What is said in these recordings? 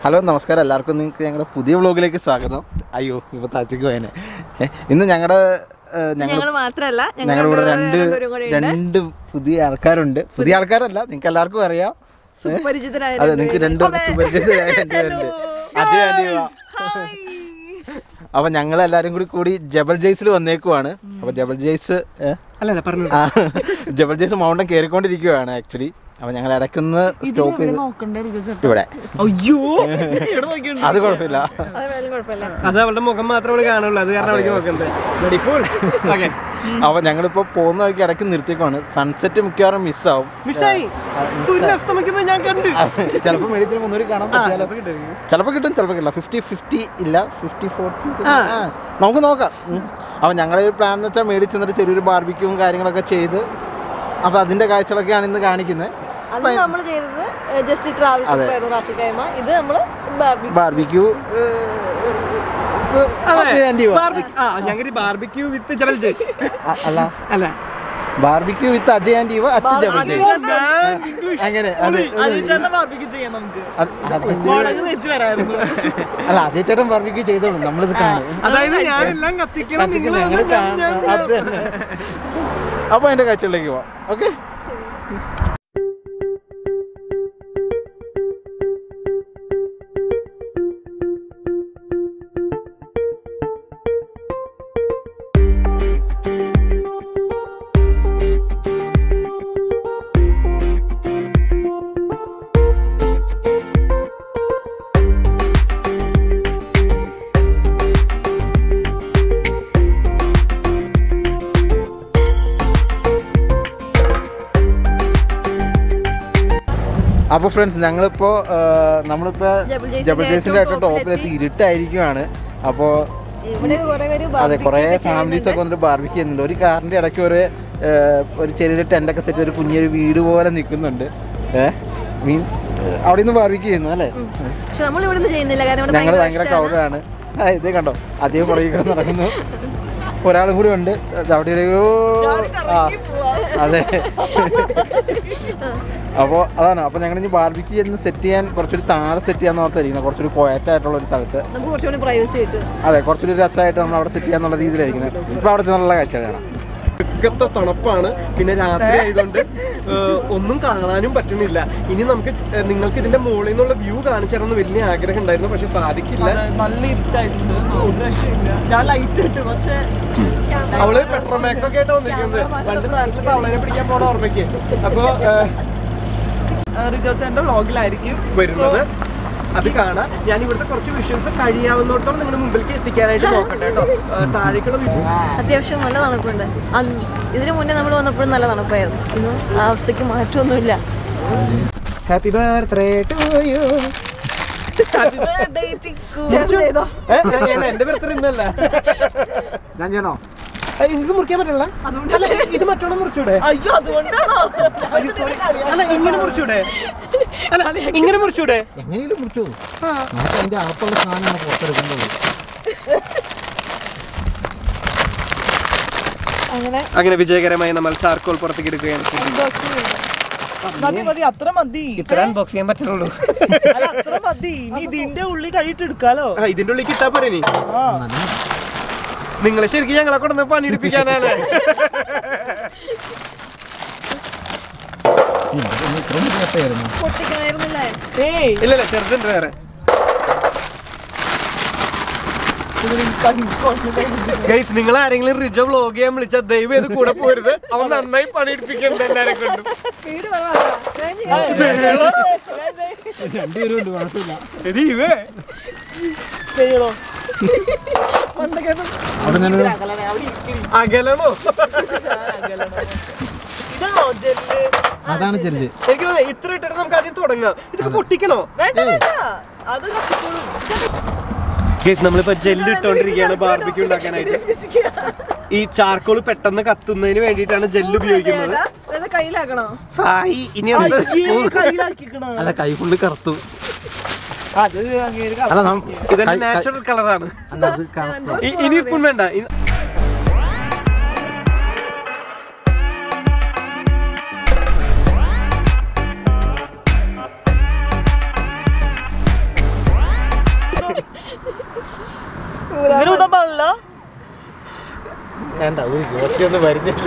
Hello നമസ്കാരം എല്ലാവർക്കും നിങ്ങൾക്ക് ഞങ്ങളുടെ പുതിയ വ്ളോഗിലേക്ക് സ്വാഗതം അയ്യോ ഇപ്പോൾ താഴ്ത്തേക്ക് പോയനെ ഏ, ഇന്ന് ഞങ്ങളുടെ ഞങ്ങൾ ഞങ്ങൾ മാത്രല്ല ഞങ്ങളുടെ കൂടെ രണ്ട് രണ്ടുപേരും കൂടെ ഉണ്ട്. രണ്ട് പുതിയ ആൾക്കാരുണ്ട് പുതിയ ആൾക്കാരല്ല നിങ്ങൾക്ക് എല്ലാവർക്കും അറിയാം സുപരിചിതരായ അതെ നിങ്ങൾക്ക് രണ്ടുപേർക്ക് സുപരിചിതരായ രണ്ടുപേരുണ്ട് അജയ് ആൻറ്റിവ അപ്പൊ ഞങ്ങൾ എല്ലാരും കൂടി കൂടി ജബൽ ജയ്സിൽ വന്നേക്കുവാണ് അപ്പൊ ജബൽ ജയ്സ് ഏ? അല്ലല്ല പറഞ്ഞു ആ, ജബൽ ജയ്സ് മൗണ്ടൻ കയറിക്കൊണ്ടിരിക്കുകയാണ് ആക്ച്വലി അപ്പൊ ഞങ്ങൾ ഇടയ്ക്കൊന്ന് സ്റ്റോപ്പ് ചെയ്ത് ഇവിടെ അയ്യോ അത് കുഴപ്പമില്ല അത് വേറെ കുഴപ്പമില്ല അത് അവളുടെ മുഖം മാത്രമേ അവള് കാണുള്ളൂ അത് കാരണം അവൾക്ക് നോക്കുന്നത് Ready, full? Okay. അപ്പൊ ഞങ്ങളിപ്പോ പോകുന്ന വഴിക്ക് ഇടയ്ക്ക് നിർത്തിക്കുവാണ് സൺസെറ്റ് മിക്കവാറും മിസ്സാവും മിസ്സായി സൂര്യൻ അസ്തമിക്കുന്നത് ഞാൻ കണ്ട് ചിലപ്പോൾ മെഡിക്കൽ മുന്നൂറ് കാണാൻ ആ, പറ്റിയാലോ ചിലപ്പോ കിട്ടുമായിരിക്കും. ചിലപ്പോൾ കിട്ടും ചിലപ്പോൾ കിട്ടില്ല ഫിഫ്റ്റി ഫിഫ്റ്റി ഇല്ല ഫിഫ്റ്റി ഫോർട്ടി ആ. നമുക്ക് നോക്കാം ഉം. അപ്പൊ ഞങ്ങളുടെ ഒരു പ്ലാൻ എന്ന് വെച്ചാൽ മേടിച്ച് എന്നിട്ട് ചെറിയൊരു ബാർബിക്യൂവും കാര്യങ്ങളൊക്കെ ചെയ്ത് അപ്പൊ അതിന്റെ കാഴ്ചകളൊക്കെയാണ് ഇന്ന് കാണിക്കുന്നത് അത് നമ്മൾ ചെയ്തത് ജസ്റ്റ് ട്രാവൽ അതെ. ആയിരുന്നു റാസൽ കൈമ ഇത് നമ്മള് ബാർബി ബാർബിക്യൂ അതെ. Barbe- ആ ഞങ്ങൾ ബാർബിക്യൂ വിത്ത് ജബൽ ജയ് അല്ല അല്ല ബാർബിക്യൂ വിത്ത് അജയ് ആൻഡ് ഇവ അറ്റ് Bar- ജബൽ അത് ജയ് അങ്ങനെ അതെ ബാർബിക്യൂ ചെയ്യാം നമുക്ക് അത് അത് വെച്ച് വരായിരുന്നു അല്ല അജയ് ചേട്ടൻ ബാർബിക്യൂ ചെയ്തോളൂ നമ്മളിത് കാണും അതായത് ഞാനെല്ലാം കത്തിക്കണം നിങ്ങൾ ഞങ്ങൾ അത് തന്നെ അപ്പൊ അതിന്റെ കാഴ്ചകളിലേക്ക് പോവാം ഓക്കെ അപ്പൊ ഫ്രണ്ട്സ് ഞങ്ങളിപ്പോ ആ, നമ്മളിപ്പോ ജബൽ ജയ്സിന്റെ ജബർജേസിന്റെ ഏറ്റവും ഏറ്റവും ടോപ്പിലെത്തി ഇരുട്ടായിരിക്കുവാണ് അപ്പോ ഇവിടെ കുറെ പേര് അതെ barbecue കുറെ ഒക്കെ ഫാമിലീസ് ഒക്കെ ചെയ്യുന്നുണ്ട്. വന്നിട്ട് ബാർബിക്ക് ചെയ്യുന്നുണ്ട് ഒരു കാറിന്റെ ഇടയ്ക്ക് ഒരു ആ, ഒരു ചെറിയൊരു ടെൻ്റൊക്കെ സെറ്റ് ഒരു കുഞ്ഞൊരു വീട് പോലെ നിൽക്കുന്നുണ്ട് ഏഹ് മീൻസ് അവിടെ നിന്ന് ബാർബിക്ക് ചെയ്യുന്നു അല്ലേ പക്ഷെ നമ്മൾ ഇവിടെ നിന്ന് ചെയ്യുന്നില്ല കാരണം ഇവിടെ ഞങ്ങൾ ഭയങ്കര ഭയങ്കര rush ആണ്. ക്രൗഡാണ് ആ ഇതേ കണ്ടോ അതേ പുറകെ കിടന്ന് നടക്കുന്നു ഒരാളും കൂടി ഉണ്ട് അത് അവിടെ എവിടെയോ ആ അതെ അപ്പോൾ അതാണ് അപ്പോൾ ഞങ്ങൾ ഇനി ബാർബിക്ക് ചെന്ന് സെറ്റ് ചെയ്യാൻ കുറച്ചൊരു താഴെ സെറ്റ് ചെയ്യാന്ന് ഓർത്തായിരിക്കുന്നത് കുറച്ചൊരു ക്വയറ്റായിട്ടുള്ള ഒരു സ്ഥലത്ത് നമുക്ക് കുറച്ചുകൂടി പ്രൈവസി കിട്ടും അതെ കുറച്ചൊരു രസമായിട്ട് നമ്മൾ അവിടെ സെറ്റ് ചെയ്യാന്നുള്ള രീതിയിലായിരിക്കുന്നത് ഇപ്പോൾ അവിടെ ചെന്നുള്ള കാഴ്ചകളാണ് ഒടുക്കത്തെ തണുപ്പാണ് പിന്നെ രാത്രി ആയതുകൊണ്ട് ഏഹ്, ഒന്നും കാണാനും പറ്റുന്നില്ല ഇനി നമുക്ക് ഏഹ്, നിങ്ങൾക്ക് ഇതിന്റെ മുകളിൽ നിന്നുള്ള വ്യൂ കാണിച്ചു തരണം എന്ന് വലിയ ആഗ്രഹം ഉണ്ടായിരുന്നു പക്ഷെ സാധിക്കില്ല നല്ല ഇരുട്ടായിട്ടുണ്ട് ഒരു രക്ഷയില്ല ഞാൻ ലൈറ്റ് ഇട്ടു പക്ഷെ അവള് പെട്രോമാക്സ് ഒക്കെ ആയിട്ട് വന്നിരിക്കുന്നത് പണ്ട് നാട്ടിൽ തവളനെ പിടിക്കാൻ പോണ ഓർമ്മയ്ക്ക് അപ്പൊ റിജോസേന്റെ വ്ളോഗിലായിരിക്കും വരുന്നത് അത് കാണാം ഞാൻ ഇവിടുത്തെ കുറച്ച് വിഷ്വൽസ് കഴിയാവുന്നിടത്തോളം നിങ്ങളുടെ മുമ്പിലേക്ക് എത്തിക്കാനായിട്ട് നോക്കട്ടെ കേട്ടോ ഏഹ്, താഴേക്കുള്ള view- അത്യാവശ്യം നല്ല തണുപ്പുണ്ട് അന്ന് ഇതിനു മുന്നേ നമ്മൾ വന്നപ്പോഴും നല്ല തണുപ്പായിരുന്നു ഇന്ന് ആ അവസ്ഥയ്ക്ക് മാറ്റമൊന്നുമില്ല ഹാപ്പി ബർത്ത്ഡേ ടു യു എന്റെ ബർത്ത്ഡേ ഇന്നല്ല ഞാൻ ചെയ്യണോ ഏയ്, എനിക്ക് മുറിക്കാൻ പറ്റില്ല അല്ല ഇത് മറ്റോണം മുറിച്ചൂടെ അയ്യോ അതുകൊണ്ടാണോ അല്ല ഇങ്ങനെ മുറിച്ചൂടെ അല്ല ഇങ്ങനെ മുറിച്ചൂടെ എങ്ങനെയും മുറിച്ചു നമുക്ക് അതിന്റെ അകത്തുള്ള സാധനമാണ് പുറത്തെടുക്കേണ്ടത് അങ്ങനെ അങ്ങനെ വിജയകരമായി നമ്മൾ ചാർക്കോൾ പുറത്തേക്ക് എടുക്കുകയാണ് മതി മതി അത്ര മതി ഇത്ര അൺബോക്സ് ചെയ്യാൻ പറ്റുള്ളൂ അല്ല അത്ര മതി ഇനി ഇതിന്റെ ഉള്ളിൽ കഴിയിട്ട് എടുക്കാലോ ആ, ഇതിന്റെ ഉള്ളിൽ കിട്ടാ പോരെ നീ ആ നിങ്ങളെ ശരിക്കും ഞങ്ങളെ കൊണ്ടുവന്ന് പണിയെടുപ്പിക്കാനാണ് ഇത്രയും കട്ടായിരുന്നു പൊട്ടിക്കണമായിരുന്നില്ലേ ഏയ് ഇല്ലല്ല ചെറുതുണ്ട് വേറെ ഗൈസ് നിങ്ങൾ ആരെങ്കിലും റിജോ വ്ലോഗ് ചെയ്യാൻ വിളിച്ചാൽ ദൈവം ഇത് കൂടെ പോരുത് അവൻ നന്നായി പണിയെടുപ്പിക്കുന്നുണ്ട് എല്ലാരെ കൊണ്ടും വീട് പറയാം രണ്ടുപേരും ഉണ്ട് കുഴപ്പമില്ല എടീ ഇവേ ചെയ്യണോ അവിടെ ഞാനൊരു അകലണോ ഇതാണോ ജെല്ല് അതാണ് ചെല്ല് എനിക്ക് തോന്നുന്നു ഇത്ര ഇട്ടിട്ട് നമുക്ക് ആദ്യം തുടങ്ങാം ഇതൊക്കെ പൊട്ടിക്കണോ വേണ്ട വേണ്ട അത് കത്തിക്കോളും ഗൈസ് നമ്മളിപ്പോ ജെല്ല് ഇട്ടോണ്ടിരിക്കുകയാണ് ബാർബിക്യൂ ഉണ്ടാക്കാനായിട്ട് ഈ ചാർക്കോൾ പെട്ടെന്ന് കത്തുന്നതിന് വേണ്ടിയിട്ടാണ് ജെല്ല് ഉപയോഗിക്കുന്നത് വേറെ കയ്യിലാക്കണോ ഹായ് ഇനി എന്ത്? അയ്യേ, കയ്യിലാക്കിക്കണ അല്ല കൈ ഫുള്ള് കറുത്തു അത് അങ്ങേര് അല്ല നം- ഇതെന്റെ കൈ- കൈ- നാച്ചുറൽ കളറാണ് അല്ല അത് കറുത്ത ഇനി സ്പൂൺ വേണ്ട ഇ- വേണ്ട ഊതിക്ക് ഒച്ചയൊന്നും വരുന്നില്ല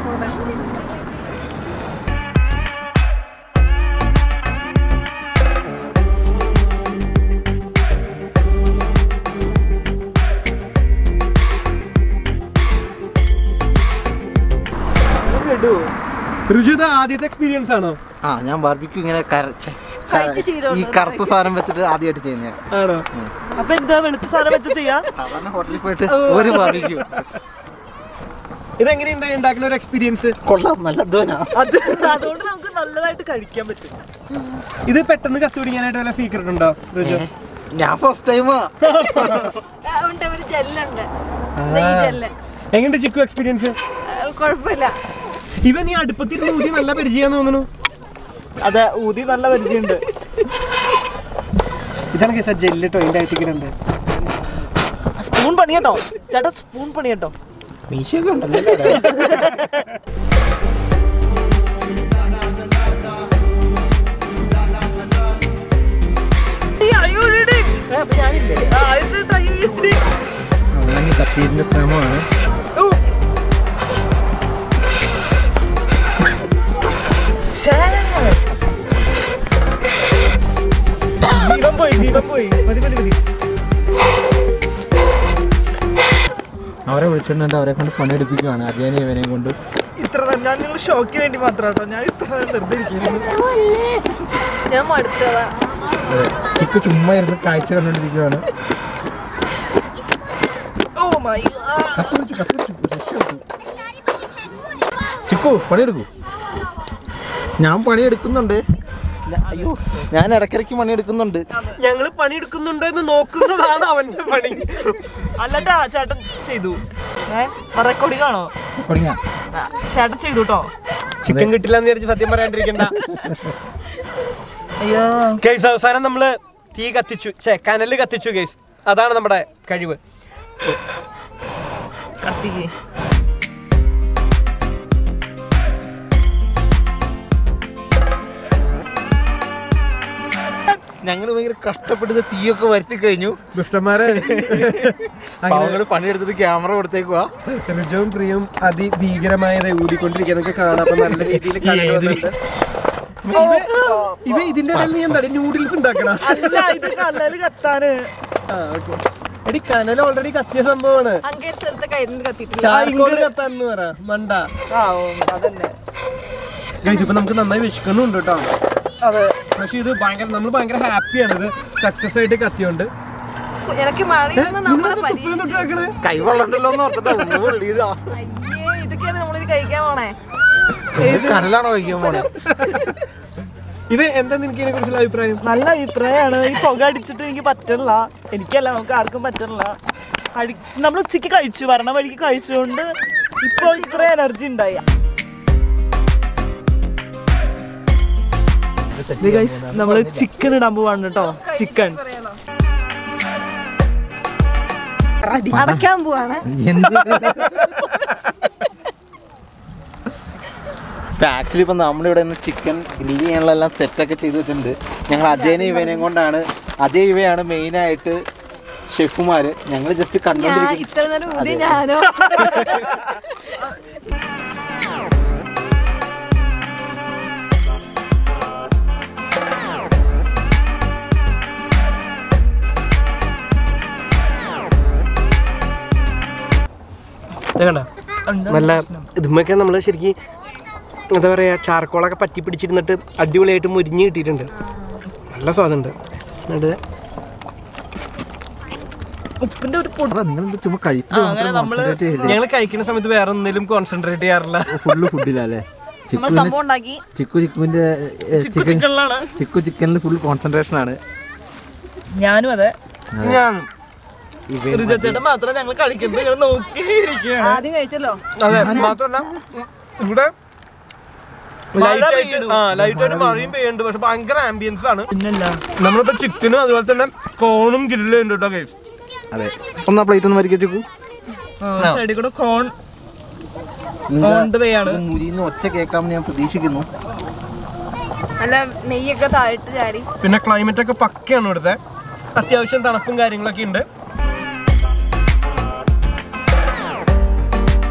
ഋജു ഇത് ആദ്യത്തെ എക്സ്പീരിയൻസ് ആണോ ആ ഞാൻ ബാർബിക്യൂ ഇങ്ങനെ കര- ഛെ, കഴിച്ച് ശീലമുണ്ട് ഈ കറുത്ത സാധനം വെച്ചിട്ട് ആദ്യമായിട്ട് ചെയ്യുന്ന ആണോ അപ്പൊ എന്താ വെളുത്ത സാധനം വെച്ച് ചെയ്യാ സാധാരണ ഹോട്ടലിൽ പോയിട്ട് ഒരു ബാർബിക്യൂ ഇതെങ്ങനെയുണ്ട് ഉണ്ടാക്കുന്ന ഒരു എക്സ്പീരിയൻസ് കൊള്ളാം നല്ല അധ്വാനാ അത് അതുകൊണ്ട് നമുക്ക് നല്ലതായിട്ട് കഴിക്കാൻ പറ്റും ഇത് പെട്ടെന്ന് കത്തുപിടിക്കാനായിട്ട് വല്ല സീക്രട്ട് ഉണ്ടോ ഋജു ഞാൻ ഫസ്റ്റ് ടൈമാ ഉണ്ട് ഒരു ജെല്ലുണ്ട് നെയ്യ് ജെല്ല് എങ്ങനെയുണ്ട് ചിക്കു എക്സ്പീരിയൻസ് ആ, കുഴപ്പമില്ല ഇവ നീ അടുപ്പത്തിരുന്ന് ഊതി നല്ല പരിചയം തോന്നുന്നു അതെ ഊതി നല്ല പരിചയമുണ്ട് ഇതാണ് കേസാ ജെല്ലിട്ടോ അതിന്റെ അകത്തേക്കിട്ടുണ്ട് സ്പൂൺ പണി കേട്ടോ ചേട്ടാ സ്പൂൺ പണി കേട്ടോ മീശയൊക്കെ ഉണ്ടല്ലോ അല്ലേ? അങ്ങനെ കത്തീരിന്റെ ശ്രമമാണ് ജീവൻ പോയി ജീവൻ പോയി മതി മതി മതി അവരെ വിളിച്ചിട്ടുണ്ട് അവരെ കൊണ്ട് പണിയെടുപ്പിക്കുകയാണ് അജയനെ ഇവനെയും കൊണ്ട് ഇത്ര നേരം ഞാൻ നിങ്ങൾ ഷോക്ക് വേണ്ടി മാത്രം കേട്ടോ ഞാൻ ഇത്ര നേരം വെറുതെ ഇരിക്കുന്നു ഞാൻ മടുത്തതാ അതെ. ചിക്കു ചുമ്മാ ഇരുന്ന് കാഴ്ച കണ്ടുകൊണ്ടിരിക്കുകയാണ് ഓ മൈ കത്ത് വെച്ചു കത്ത് വെച്ചു രക്ഷപ്പെട്ടു ചിക്കു പണിയെടുക്കൂ ഞാൻ പണിയെടുക്കുന്നുണ്ട് ഞാ- അയ്യോ ഞാൻ ഇടയ്ക്കിടയ്ക്ക് പണിയെടുക്കുന്നുണ്ട് ഞങ്ങള് പണിയെടുക്കുന്നുണ്ടോ എന്ന് നോക്കുന്നതാണ് അവന്റെ പണി അല്ലട്ടാ ചേട്ടൻ ചെയ്തു ഏ റെക്കോർഡിംഗ് ആണോ തുടങ്ങിയ ആ, ചേട്ടൻ ചെയ്തു കേട്ടോ ചിക്കൻ കിട്ടില്ല എന്ന് വിചാരിച്ച് സത്യം പറയാണ്ടിരിക്കണ്ട അയ്യോ കേസ് അവസാനം നമ്മള് തീ കത്തിച്ചു ഛേ കനല് കത്തിച്ചു കേസ് അതാണ് നമ്മുടെ കഴിവ് കത്തിക്ക് ഞങ്ങൾ ഭയങ്കര കഷ്ടപ്പെട്ട് തീയൊക്കെ വരുത്തി കഴിഞ്ഞു ദുഷ്ടന്മാരെ പാവങ്ങള് പണിയെടുത്തിട്ട് ക്യാമറ കൊടുത്തേക്കുവാ ഋജവും പ്രിയവും അതിഭീകരമായത് ഊതിക്കൊണ്ടിരിക്കുന്നതൊക്കെ കാണാം അപ്പൊ നല്ല രീതിയിൽ കനല് വന്നിട്ടുണ്ട് ഇവ- ഇവ ഇതിന്റെ ഇടയിൽ നീ എന്താണ് നൂഡിൽസ് ഉണ്ടാക്കണ അല്ല ഇത് കല്ലാല് കത്താന് എടി കനൽ ഓൾറെഡി കത്തിയ സംഭവമാണ് അങ്ങേ സ്ഥലത്ത് കയ്യിൽ കത്തിയിട്ടില്ല ചാർക്കോൾ കത്താന്ന് പറ മണ്ട ആ ഓ, അതന്നെ ഗൈസ് ഇപ്പൊ നമുക്ക് നന്നായി വിശക്കുന്നുണ്ട് കേട്ടോ അതെ പക്ഷെ ഇത് ഭയങ്കര നമ്മൾ ഭയങ്കര ഹാപ്പിയാണ് ഇത് സക്സസ് ആയിട്ട് കത്തിയോണ്ട് എനിക്ക് മഴയൊന്നും നമ്മളെ പരീക്ഷിച്ചു കൈവെള്ളണ്ടല്ലോ എന്ന് ഓർത്തിട്ടാ ഉള്ളു പൊള്ളിയതാ. അയ്യേ ഇതൊക്കെയാണ് നമ്മളിത് കഴിക്കാൻ പോണേ ഇത് കനലാണോ കഴിക്കാൻ പോണേ ഇത് എന്താ നിനക്ക് ഇതിനെ കുറിച്ചുള്ള അഭിപ്രായം നല്ല അഭിപ്രായമാണ് ഈ പുക അടിച്ചിട്ട് എനിക്ക് പറ്റില്ല എനിക്കല്ല നമുക്ക് ആർക്കും പറ്റില്ല അടിച്ച് നമ്മൾ ഉച്ചയ്ക്ക് കഴിച്ചു വരണ വഴിക്ക് കഴിച്ചുകൊണ്ട് ഇപ്പൊ ഇത്ര എനർജി ഉണ്ടായി നമ്മള് ചിക്കൻ ഇടാൻ പോവാണ് കേട്ടോ ചിക്കൻ അടയ്ക്കാൻ പോവാണ് എന്ത് ആക്ച്വലി ഇപ്പൊ നമ്മളിവിടെ നിന്ന് ചിക്കൻ ഗ്രില്ല് ചെയ്യാനുള്ള എല്ലാം സെറ്റൊക്കെ ചെയ്ത് വെച്ചിട്ടുണ്ട് ഞങ്ങൾ അജയനെ ഇവനെയും കൊണ്ടാണ് അജയ് ഇവയാണ് മെയിൻ ആയിട്ട് ഷെഫുമാര് ഞങ്ങൾ ജസ്റ്റ് ഞാൻ കണ്ടോണ്ടിരിക്കും ഇത്ര നേരം ഊതി ഞാനോ നല്ല ഇതുമൊക്കെ നമ്മൾ ശരിക്കും എന്താ പറയാ ചാർക്കോളൊക്കെ പറ്റി പിടിച്ചിരുന്നിട്ട് അടിപൊളിയായിട്ട് മുരിഞ്ഞ് കിട്ടിയിട്ടുണ്ട് നല്ല സ്വാദുണ്ട് എന്നിട്ട് ഉപ്പിന്റെ ഒരു പൊടി നിങ്ങൾ ചുമ്മാ കഴിപ്പിൽ ആ, അങ്ങനെ മാത്രം നമ്മള് കോൺസെൻട്രേറ്റ് ചെയ്ത് ഞങ്ങൾ കഴിക്കുന്ന സമയത്ത് വേറെ ഒന്നിലും കോൺസെൻട്രേറ്റ് ചെയ്യാറില്ല ഫുള്ള് ഫുഡിലല്ലേ നമ്മൾ ചിക്കുവിന് സംഭവം ഉണ്ടാക്കി ചിക്കു ചിക്കുവിന്റെ ചിക്കു ചിക്കൻ ചിക്കനിലാണ് ചിക്കു ചിക്കനിൽ ഫുൾ കോൺസെൻട്രേഷൻ ആണ് ഞാനും അതെ ഞാൻ ഇവയും ഒരു ചേട്ടൻ മാത്രം ഞങ്ങൾ കഴിക്കുന്നത് ഇങ്ങനെ നോക്കി ഇരിക്കുകയാണ് ആദ്യം കഴിച്ചല്ലോ അതെ മാത്രമല്ല ഇവിടെ മഴ ലൈറ്റ് ആയിട്ട് പെയ്യുന്നു. ആ ലൈറ്റ് ആയിട്ട് മഴയും പെയ്യുന്നുണ്ട് പക്ഷെ ഭയങ്കര ആംബിയൻസ് ആണ് പിന്നല്ല നമ്മളിപ്പോ ചിക്കനും അതുപോലെ തന്നെ കോണും ഗ്രില്ലും ഉണ്ട് കേട്ടോ ഗൈസ് അതെ ഒന്നാ പ്ലേറ്റ് ഒന്ന് മരിക്കാൻ ചിക്കു സൈഡിൽ കൂടെ കോൺ നിങ്ങൾ On the way ആണ്. ഇത് മുരിയുന്ന ഒച്ച കേൾക്കാമെന്ന് ഞാൻ പ്രതീക്ഷിക്കുന്നു നല്ല നെയ്യൊക്കെ താഴ്ത്ത് ചാടി പിന്നെ ക്ലൈമറ്റ് ഒക്കെ പക്കയാണ് ഇവിടുത്തെ അത്യാവശ്യം തണുപ്പും കാര്യങ്ങളൊക്കെ ഉണ്ട്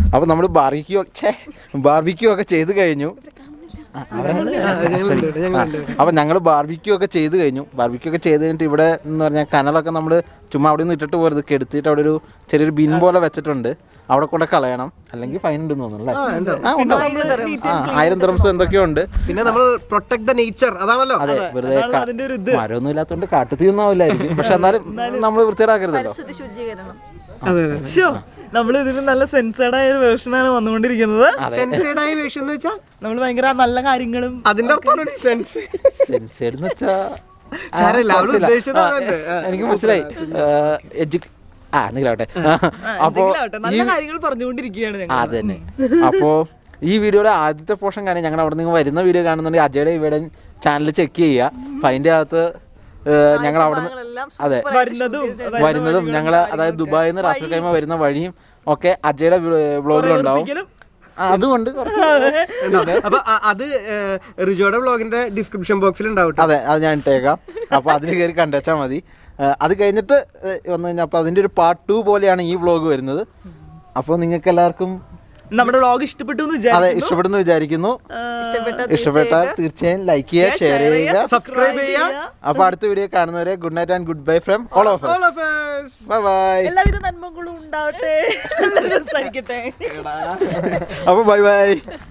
അപ്പോൾ നമ്മൾ ബാർബിക്യൂ ഛേ ബാർബിക്യൂ ഒക്കെ ചെയ്ത് കഴിഞ്ഞു ആ, അവിടെ- ആ, അപ്പോൾ ഞങ്ങൾ ബാർബിക്യൂ ഒക്കെ ചെയ്ത് കഴിഞ്ഞു ബാർബിക്യൂ ഒക്കെ ചെയ്ത് കഴിഞ്ഞിട്ട് ഇവിടെ എന്ന് പറഞ്ഞാൽ കനലൊക്കെ നമ്മൾ ചുമ്മാ അവിടെ നിന്ന് ഇട്ടിട്ട് പോരുത് കെടുത്തിട്ട് അവിടെ ഒരു ചെറിയൊരു ബിൻ പോലെ വെച്ചിട്ടുണ്ട് അവിടെ കൊണ്ട് കളയണം അല്ലെങ്കിൽ ഫൈൻ ഉണ്ടെന്ന് തോന്നുന്നു അല്ലേ ആ ഉണ്ട് ആ ആയിരം ദ്രംസ് എന്തൊക്കെയോ ഉണ്ട് പിന്നെ നമ്മൾ പ്രൊട്ടക്ട് ദ നേച്ചർ അതാണല്ലോ അതെ വെറുതെ ക- അതിന്റെ ഒരു ഇത് മരമൊന്നും ഇല്ലാത്തതുകൊണ്ട് കാട്ടുതീയൊന്നും ആവില്ലായിരിക്കും പക്ഷെ എന്നാലും നമ്മൾ വൃത്തിയേടാക്കരുതല്ലോ പരിസ്ഥിതി ശുചീകരണം അതെ ശ്ശോ, നമ്മൾ ഇതിൽ നല്ല സെൻസേർഡ് ആയ ഒരു വേർഷനാണ് വന്നുകൊണ്ടിരിക്കുന്നത് സെൻസേഡ് ആയ വേഷം എന്ന് വെച്ചാൽ നമ്മൾ ഭയങ്കര നല്ല കാര്യങ്ങളും അതിന്റെ അർത്ഥമാണ് സെൻസ് സെൻസേഡ് എന്ന് വെച്ചാ ആ, സാരമില്ല, അവള് കുഴപ്പമില്ല. ഉദ്ദേശിച്ചത് ആ, അതല്ലേ. ആ, എനിക്ക് മനസ്സിലായി എഡ്യു ആ എന്തെങ്കിലാവട്ടെ അപ്പോ എന്തെങ്കിലും നല്ല കാര്യങ്ങൾ പറഞ്ഞുകൊണ്ടിരിക്കുകയാണ് ഞങ്ങൾ അത് തന്നെ അപ്പോ ഈ വീഡിയോയുടെ ആദ്യത്തെ പോർഷൻ കാണാൻ ഞങ്ങൾ അവിടെ നിന്ന് വരുന്ന വീഡിയോ കാണുന്നുണ്ടെങ്കിൽ അജയുടെ ഇവിടെ ചാനൽ ചെക്ക് ചെയ്യുക അപ്പൊ അതിന്റെ അകത്ത് ഞങ്ങൾ അവിടെ നിന്ന് ഭാഗങ്ങളെല്ലാം അതെ super ആയിട്ട് വരുന്നതും shoot ചെയ്തിട്ടുണ്ട്. വരുന്നതും ഞങ്ങൾ അതായത് ദുബായിൽ നിന്ന് റാസൽ കൈമ വരുന്ന വഴിയും ഒക്കെ അജയുടെ വ്ളോഗിലുണ്ടാവും ഒരിക്കലും ആ, അതുകൊണ്ട് കുറച്ച് അപ്പൊ അ- അത് ഏഹ്, റിജോയുടെ വ്ളോഗിന്റെ ഡിസ്ക്രിപ്ഷൻ ബോക്സിൽ ഉണ്ടാവും അതെ അത് ഞാൻ ഇട്ടേക്കാം അപ്പോൾ അതിൽ കയറി കണ്ടുവച്ചാൽ മതി ആ, അത് കഴിഞ്ഞിട്ട് ഏ, വന്നു കഴിഞ്ഞാൽ അപ്പോൾ അതിൻ്റെ ഒരു പാർട്ട് ടു പോലെയാണ് ഈ വ്ളോഗ് വരുന്നത് അപ്പോൾ നിങ്ങൾക്ക് എല്ലാവർക്കും നമ്മുടെ വ്ളോഗ് ഇഷ്ടപ്പെട്ടു എന്ന് അതെ വിചാരിക്കുന്നു ഇഷ്ടപ്പെടുന്നു വിചാരിക്കുന്നു ഇഷ്ടപ്പെട്ട ഇഷ്ടപ്പെട്ടാൽ തീർച്ചയായും ലൈക്ക് ചെയ്യുക ഷെയർ ചെയ്യുക സബ്സ്ക്രൈബ് ചെയ്യുക അപ്പോൾ അടുത്ത വീഡിയോ കാണുന്നവരെ good night and goodbye from all of All of us. Bye bye എല്ലാവിധ നന്മകളും ഉണ്ടാവട്ടെ എല്ലാവരും സംസാരിക്കട്ടെ അപ്പോൾ ബൈ ബൈ